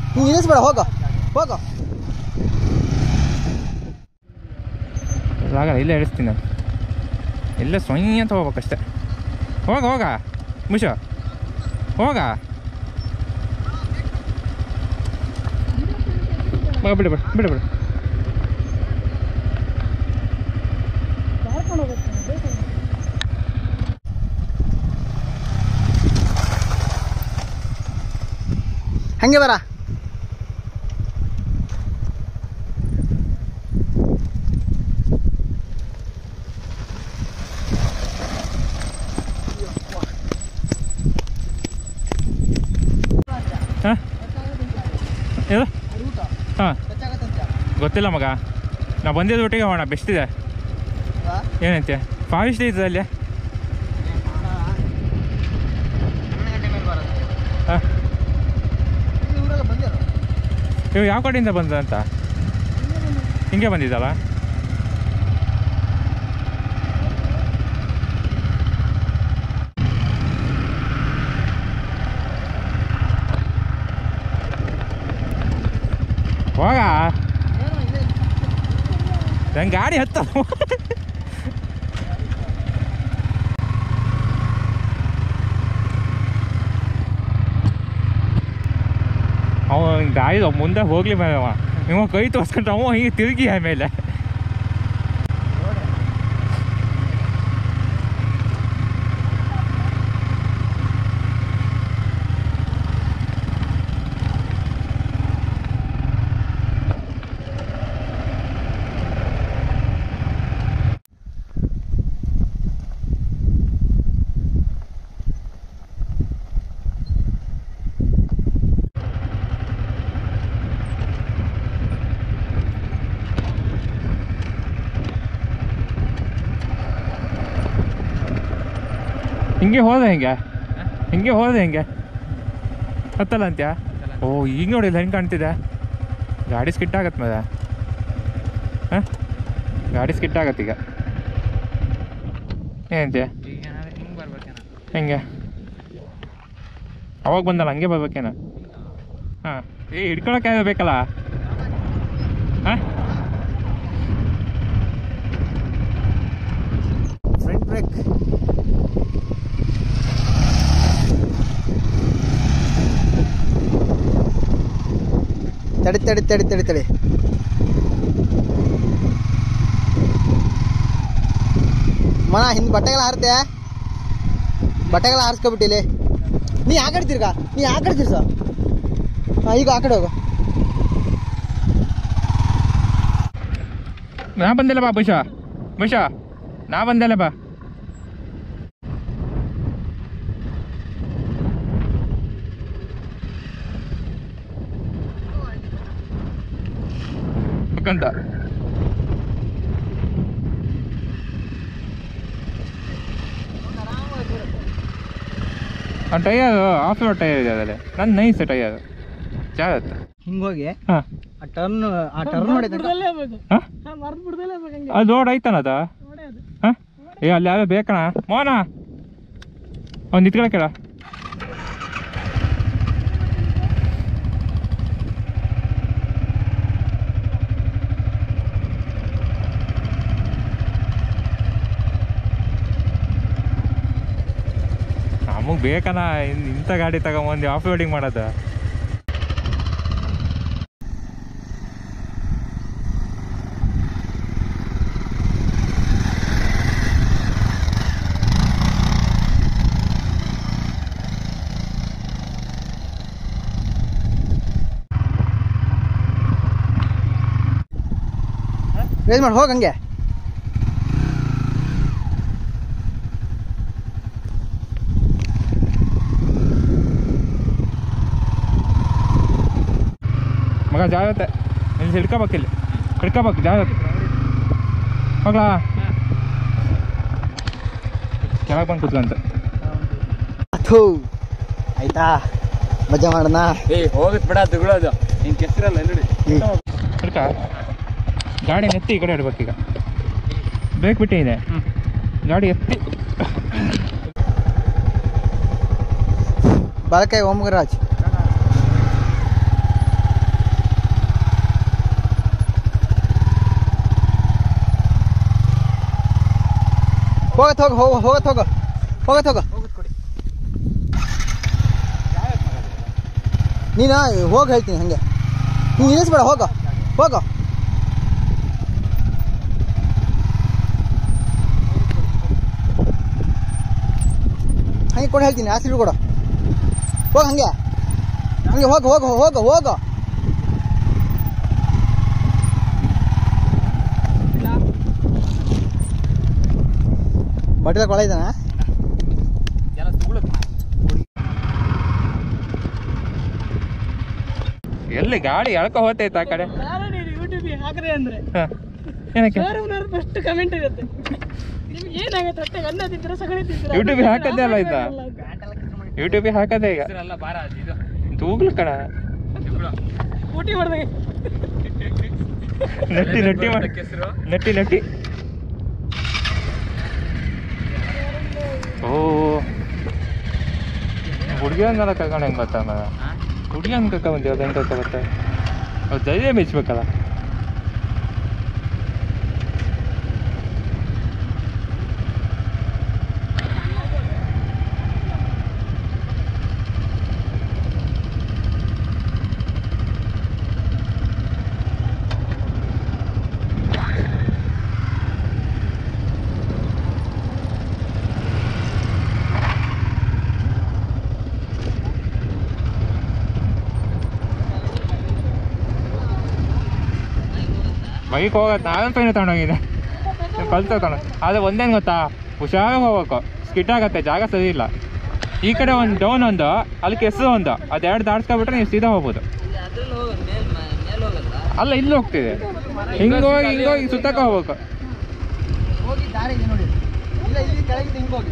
ನೀನು ನಿಲ್ಲಿಸ್ಬೇಡ ಹೋಗು ಹೋಗು ಆಗಲ್ಲ ಇಲ್ಲೇ ಇಳಿಸ್ತೀನಿ ನಾನು ಇಲ್ಲೇ ಸೊಯ್ ಅಂತ ಹೋಗ್ಬೇಕಷ್ಟೆ ಹೋಗ ಹೋಗ ಮುಷ ಹೋಗ ಮಗ ಬಿಡು ಬಿಡು ಬಿಡು ಬಿಡು ಹಂಗೆ ಬರ ಹಾಂ ಇದು ಹಾಂ ಗೊತ್ತಿಲ್ಲ ಮಗ ನಾ ಬಂದಿದ್ದು ಒಟ್ಟಿಗೆ ಹೋಗೋಣ ಬೆಸ್ಟ್ ಇದೆ ಏನಂತೆ ಫಾವಿಸ್ಟ್ ಇದೆ ಅಲ್ಲಿ ಹಾಂ ಇವು ಯಾವ ಕಡೆಯಿಂದ ಬಂದಂತ ಹಿಂಗೆ ಬಂದಿದ್ದಲ್ಲ ಹೋಗ ನಂಗೆ ಗಾಡಿ ಹತ್ತ ಅವ ಗಾಡಿ ಮುಂದೆ ಹೋಗ್ಲಿ ಮೇಲೆ ಅವ ಇವ ಕೈ ತೋರ್ಸ್ಕೊಂಡ್ರೆ ಅವ ಹಿಂಗೆ ತಿರುಗಿ ಆಮೇಲೆ ಹಿಂಗೆ ಹೋದ ಹೆಂಗೆ ಹಿಂಗೆ ಹೋದ ಹೆಂಗೆ ಹತ್ತಲ್ಲ ಅಂತ್ಯಾ ಓ ಈಗ ನೋಡಿಲ್ಲ ಹೆಂಗೆ ಕಾಣ್ತಿದೆ ಗಾಡಿ ಸ್ಕಿಟ್ ಆಗತ್ತೆ ಮದ ಹಾಂ ಗಾಡಿ ಸ್ಕಿಟ್ ಆಗತ್ತೆ ಈಗ ಏನಂತೆ ಹೆಂಗೆ ಅವಾಗ ಬಂದಲ್ಲ ಹಂಗೆ ಬರ್ಬೇಕೇನ ಹಾಂ ಏ ಹಿಡ್ಕೊಳಕ್ಕೆ ಬೇಕಲ್ಲ ಹಾಂ ಫ್ರಂಟ್ ಬ್ರೇಕ್ ತಡಿ ತಡಿ ತಡಿ ತಡಿ ತಡಿ ಮನ ಹಿಂದ್ ಬಟ್ಟೆಗಳ ಹಾರ್ತೆ ಬಟ್ಟೆಗಳ ಹಾರಿಸ್ಕೊಬಿಟ್ಟಿಲಿ ನೀ ಆ ಕಡೆ ತಿರ್ಗ ನೀ ಆ ಕಡೆ ತಿರ್ಸ ಹಾ ಈಗ ಆ ಕಡೆ ಹೋಗು ನಾ ಬಂದಿಲ್ಲ ಬಾ ಬುಷ ಬುಷ ನಾ ಬಂದಲ್ಲ ಬಾ ಮುಖಂತ ಆ ಟೈಯರ್ ಆಫ್ ರೋಡ್ ಟೈರ್ ಇದೆ ಅದರಲ್ಲಿ ನನ್ನ ನೈಸ್ ಟೈಯರ್ ಜಾಗತ್ತೆ ಹಿಂಗೋಗಿ ಹಾಂ ಆ ಟರ್ನ್ ಆ ಟರ್ನ್ ಮಾಡಿದ ಹಾಂ ಅದು ರೋಡ್ ಐತನ ಅದು ಹಾಂ ಏ ಅಲ್ಲಿ ಯಾವ್ಯಾವ ಬೇಕಣ ಮೋನ ಅವ್ನು ನಿಂತ್ಕೊಳ ಕೇಳ ನಮಗೆ ಬೇಕನ ಇನ್- ಇಂಥ ಗಾಡಿ ತಗೊಂಬಂದು ಆಫ್ ರೋಡಿಂಗ್ ಮಾಡೋದು ರೇಸ್ ಮಾಡಿ ಹೋಗಿ ಹಂಗೆ ಮಗ ಜಾಗ್ರತೆ ಇಲ್ಲಿ ಹಿಡ್ಕೋಬೇಕು ಇಲ್ಲಿ ಹಿಡ್ಕೋಬೇಕು ಜಾಗ್ರತೆ ಮಗಳ ಕೆಳಗೆ ಬಂದು ಕೂತ್ಕೊಂತ ಥೂ ಆಯ್ತಾ ಮಜಾ ಮಾಡೋಣ ಏ ಹೋಗತ್ ಬಿಡ ತಗೊಳ್ಳೋದು ನಿನ್ ಕೆಸರಲ್ಲ ನೋಡಿ ಹಿಡ್ಕ ಗಾಡಿ ಎತ್ತಿ ಈ ಕಡೆ ಇಡ್ಬೇಕು ಈಗ ಬ್ರೇಕ್ ಬಿಟ್ಟಿದೆ ಗಾಡಿ ಎತ್ತಿ ಬಾಲಕಾಯಿ ಓಂಗರಾಜ್ ಹೋಗತ್ ಹೋಗ ಹೋಗ ಹೋಗತ್ ಹೋಗ ಹೋಗತ್ ಹೋಗ ನೀನು ಹೋಗಿ ಹೇಳ್ತೀನಿ ಹಂಗೆ ನೀನು ನಿಲ್ಲಿಸ್ಬೇಡ ಹೋಗ ಹೋಗ ಹಂಗೆ ಕೊಡು ಹೇಳ್ತೀನಿ ಆಸಿಡ್ ಕೊಡು ಹೋಗ ಹಂಗೆ ಹಂಗೆ ಹೋಗ ಹೋಗ ಹೋಗ ಹೋಗ ಬಟ್ಟೆ ಕೊಳ ಇದ್ದಾನ ಎಲ್ಲ ತುಗುಳುತ್ತೆ ಎಲ್ಲಿ ಗಾಡಿ ಎಳ್ಕೊ ಹೋತೈತೆ ಆ ಕಡೆ ಯೂಟ್ಯೂಬಿಗೆ ಹಾಕ್ರಿ ಅಂದ್ರೆ ಹ. ಏನಕ್ಕೆ ಸಾವಿರ ಫಸ್ಟ್ ಕಮೆಂಟ್ ಇರುತ್ತೆ ನಿಮ್ಗೆ ಏನಾಗುತ್ತೆ ಹೊಟ್ಟೆಗೆ ಅನ್ನ ತಿಂತೀರಾ ಸಗಣಿ ತಿಂತೀರಾ ಯೂಟ್ಯೂಬಿಗೆ ಹಾಕದ್ದೇ ಅಲ್ಲ ಇದ್ನ? ಯೂಟ್ಯೂಬಿಗೆ ಹಾಕದೆ ಈಗ ಹೆಸರೆಲ್ಲ ಬಾರ ಅದು ಇದು ತೂಗ್ಲು ಕಣ ತುಗುಳು ಊಟಿ ಹೊಡೆದಾಗ ನಟ್ಟಿ ನಟ್ಟಿ ಮಾಡಿ ಹೆಸರು ನಟ್ಟಿ ನಟ್ಟಿ ಓ ಹುಡುಗಿಯನ್ನೆಲ್ಲ ಕರ್ಕೊಂಡು ಹೆಂಗೆ ಬರ್ತಾನ ಹುಡುಗಿಯನ್ ಕರ್ಕ ಬಂದಿ ಅದು ಹೆಂಗೆ ಕರ್ಕ ಬರ್ತಾರೆ ಅವ್ರು ಧೈರ್ಯ ಮೆಚ್ಬೇಕಲ್ಲ ಬೈಕ್ ಹೋಗತ್ತೆ ನಾವೇನು ಪೈನ ತಗೊಂಡೋಗಿದೆ ಕಲ್ತ ತಗೊಂಡು ಆದರೆ ಒಂದೇನು ಗೊತ್ತಾ ಹುಷಾರಾಗಿ ಹೋಗ್ಬೇಕು ಸ್ಕಿಟ್ ಆಗತ್ತೆ ಜಾಗ ಸರಿ ಇಲ್ಲ ಈ ಕಡೆ ಒಂದು ಡೌನ್ ಒಂದು ಅಲ್ಲಿ ಕೆಸರು ಒಂದು ಅದೆರಡು ದಾಟ್ಸ್ಕೊಬಿಟ್ರೆ ನೀವು ಸೀದಾ ಹೋಗ್ಬೋದು ಅಲ್ಲ ಇಲ್ಲಿ ಹೋಗ್ತಿದೆ ಹಿಂಗೆ ಹೋಗಿ ಹಿಂಗೆ ಹೋಗಿ ಸುತ್ತಕ್ಕೆ ಹೋಗ್ಬೇಕು ಹೋಗಿ ದಾರಿ ಇದೆ ನೋಡಿ ಇಲ್ಲ ಇಲ್ಲಿ ಕೆಳಗೆ ಹಿಂಗೆ ಹೋಗಿ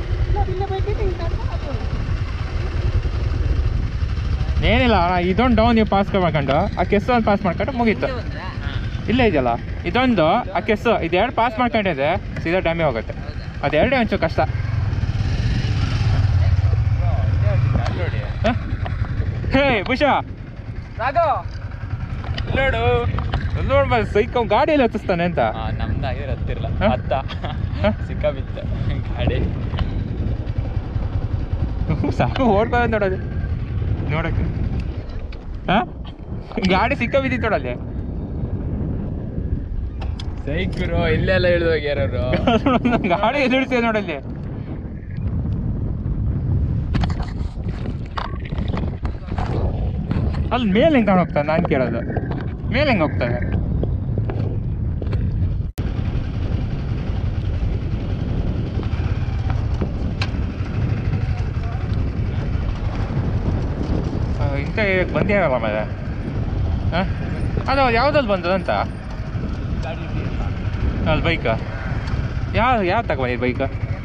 ಏನಿಲ್ಲ ಅಣ್ಣ ಇದೊಂದು ಡೌನ್ ನೀವು ಪಾಸ್ ಮಾಡ್ಕೊಂಡು ಆ ಕೆಸರು ಒಂದು ಪಾಸ್ ಮಾಡ್ಕೊಂಡು ಮುಗೀತು ಇಲ್ಲೇ ಇದೆಯಲ್ಲ ಇದೊಂದು ಆ ಕೆಸರು ಇದೆರಡು ಪಾಸ್ ಮಾಡ್ಕೊಂಡಿದೆ ಸೀದಾ ಡ್ಯಾಮಿಗೆ ಹೋಗುತ್ತೆ ಅದೆರಡೇ ಒಂಚೂರು ಕಷ್ಟ ಹ? ಹೇ ಬುಷಾ ರಾಘವ್ ನೋಡು ನೋಡ್ಬಾರ್ದು ಸೈಕ್ ಗಾಡಿಯಲ್ಲಿ ಹತ್ತಿಸ್ತಾನೆ ಅಂತ ನಮ್ದಾಗಿದ್ರೆ ಹತ್ತಿರಲ್ಲ ಹ? ಹತ್ತ ಹ? ಸಿಕ್ಕಾಬಿತ್ತು ಗಾಡಿ ಸಾಕು ಓಡ್ಬಾರ್ದು ನೋಡೋದು ನೋಡಕ್ಕೆ ಹಾ ಗಾಡಿ ಸಿಕ್ಕ ಬಿದ್ದಿತ್ತು ನೋಡಲ್ಲಿ ಸೈಕರು ಇಲ್ಲೆಲ್ಲ ಇಳಿದು ಹೋಗ್ಯಾರವ್ರು ಗಾಡಿ ಎದುರಿಸ್ತೀವಿ ನೋಡಲ್ಲಿ ಅಲ್ಲಿ ಮೇಲೆ ಹೆಂಗೆ ತಗೊಂಡು ಹೋಗ್ತಾನೆ ನಾನು ಕೇಳೋದು ಮೇಲೆ ಹೆಂಗೆ ಹೋಗ್ತಾರೆ ಆ, ಇಂಥ ಏರಿಯಾಕ್ಕೆ ಬಂದೇ ಆಗಲ್ಲ ಮೇಲೆ ಹಾಂ ಅದು ಯಾವ್ದಲ್ಲಿ ಬಂದದ ಅಂತ ಅಲ್ಲಿ ಬೈಕ ಯಾವ ಯಾವ ತಗೊಂಡಿದ್ದು ಬೈಕ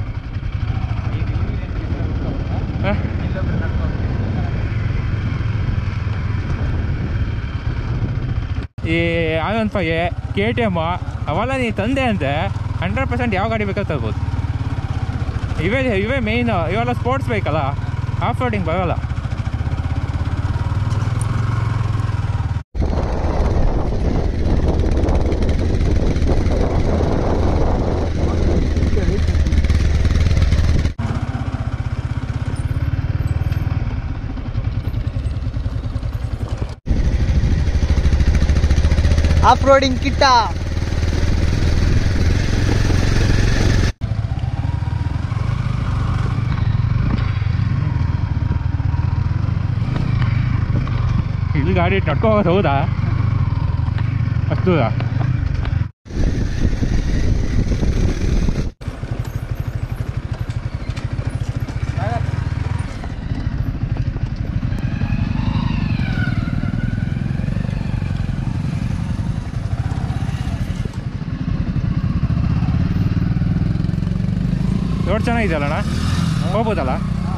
ಹಾಂ ಈ ಆನಂದ್ ಫೈ ಕೆ ಟಿ ಎಮ್ ಅವೆಲ್ಲ ನೀ ತಂದೆ ಅಂತೆ ಹಂಡ್ರೆಡ್ ಪರ್ಸೆಂಟ್ ಯಾವ ಗಾಡಿ ಬೇಕಾದ್ರೂ ತರ್ಬೋದು ಇವೇ ಇವೇ ಮೇಯ್ನ್ ಇವೆಲ್ಲ ಸ್ಪೋರ್ಟ್ಸ್ ಬೈಕಲ್ಲ ಆಫ್ ರೋಡಿಂಗ್ ಬರೋಲ್ಲ ಆಫ್ ರೋಡಿಂಗ್ ಕಿಟ್ಟ ಇಲ್ಲಿ ಗಾಡಿ ನಡ್ಕೊ ಹೋಗೋದು ಹೌದಾ ಅಷ್ಟು ದೂರ ರೋಡ್ ಚೆನ್ನಾಗಿದೆಯಲ್ಲ ಅಣ್ಣ ಹೋಗ್ಬೋದಲ್ಲ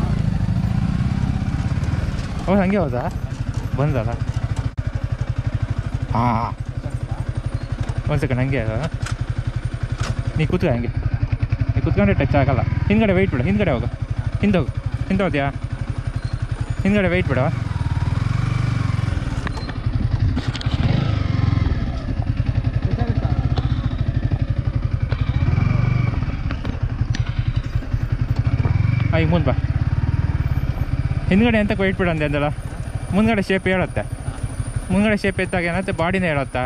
ಹೌದು ಹಂಗೆ ಹೌದಾ ಬಂದಲ್ಲ ಹಾಂ ಒಂದು ಸೆಕೆಂಡ್ ಹಂಗೆ ಅದ ನೀ ಕೂತ್ಕ ಹಂಗೆ ನೀ ಕೂತ್ಕೊಂಡ್ರೆ ಟಚ್ ಆಗಲ್ಲ ಹಿಂದ್ಗಡೆ ವೆಯ್ಟ್ ಬಿಡು ಹಿಂದ್ಗಡೆ ಹೋಗು ಹಿಂದೆ ಹೋಗು ಹಿಂದೆ ಹೋದ್ಯಾ ಹಿಂದ್ಗಡೆ ವೆಯ್ಟ್ ಬಿಡು ಈಗ ಮುಂದೆ ಬಾ ಹಿಂದ್ಗಡೆ ಅಂತ ಕೊಯ್ಟ್ ಬಿಡು ಅಂದೆ ಅಂದಲ್ಲ ಮುಂದ್ಗಡೆ ಶೇಪ್ ಹೇಳುತ್ತೆ ಮುಂದ್ಗಡೆ ಶೇಪ್ ಎತ್ತಾಗ ಏನತ್ತೆ ಬಾಡಿನೇ ಹೇಳುತ್ತಾ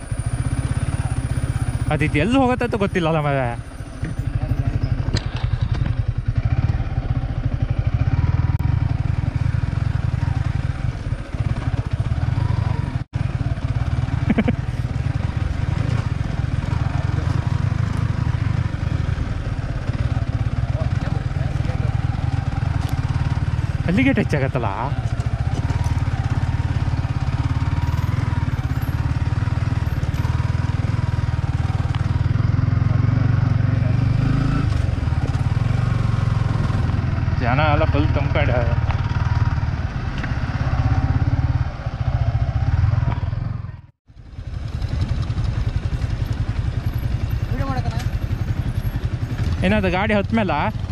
ಅದಿದ್ದು ಎಲ್ಲಿ ಹೋಗತ್ತಂತ ಗೊತ್ತಿಲ್ಲಲ್ಲ ಮಗ ಅಲ್ಲಿಗೆ ಟಚ್ ಆಗತ್ತಲ್ಲ ಜನ ಎಲ್ಲ ಫುಲ್ ತುಂಬ್ಕೊಂಡ ವಿಡಿಯೋ ಮಾಡಕನ ಏನಾದ್ರು ಗಾಡಿ ಹತ್ಮೇಲ